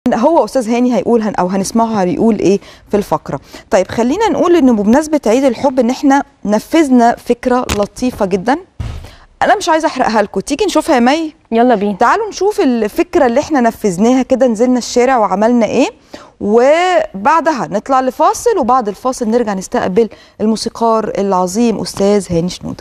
هو استاذ هاني هيقول هن او هنسمعه هيقول ايه في الفقره طيب خلينا نقول ان بمناسبه عيد الحب ان احنا نفذنا فكره لطيفه جدا انا مش عايزه احرقها لكم تيجي نشوفها يا مي يلا بينا تعالوا نشوف الفكره اللي احنا نفذناها كده نزلنا الشارع وعملنا ايه وبعدها نطلع لفاصل وبعد الفاصل نرجع نستقبل الموسيقار العظيم استاذ هاني شنوده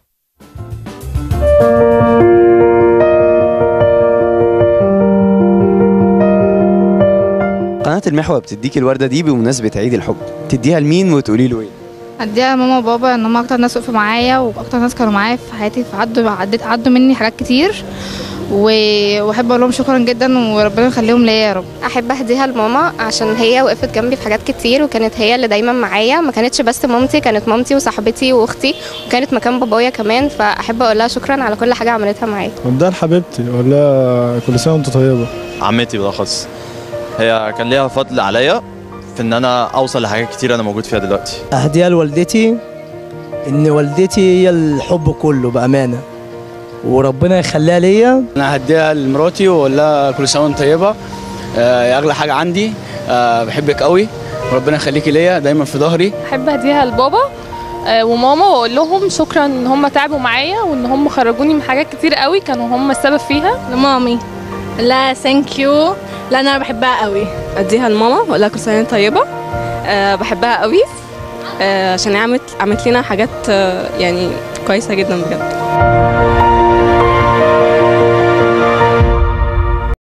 قناة المحور بتديكي الوردة دي بمناسبة عيد الحب تديها لمين وتقولي له ايه اديها لماما وبابا ان هم اكتر ناس وقفوا معايا واكتر ناس كانوا معايا في حياتي فعدوا عدت عدوا مني حاجات كتير و- واحب اقول لهم شكرا جدا وربنا يخليهم ليا يا رب احب اهديها لماما عشان هي وقفت جنبي في حاجات كتير وكانت هي اللي دايما معايا ما كانتش بس مامتي كانت مامتي وصاحبتي واختي وكانت مكان بابايا كمان فاحب اقول لها شكرا على كل حاجه عملتها معايا وديها لحبيبتي اقول لها كل سنه وانت طيبه عمتي بالاخص هي كان ليها فضل عليا في ان انا اوصل لحاجات كتير انا موجود فيها دلوقتي اهديها لوالدتي ان والدتي هي الحب كله بامانه وربنا يخليها ليا انا هديها لمراتي واقول لها كل سنه وانت طيبه آه، يا اغلى حاجه عندي آه، بحبك قوي وربنا يخليكي ليا دايما في ظهري احب اديها لبابا آه، وماما واقول لهم شكرا ان هم تعبوا معايا وان هم خرجوني من حاجات كتير قوي كانوا هم السبب فيها لمامي لا ثانك يو لا انا بحبها قوي اديها لماما واقول لها كل سنه وانت طيبه أه بحبها قوي أه عشان هي عملت عملت لنا حاجات أه يعني كويسه جدا بجد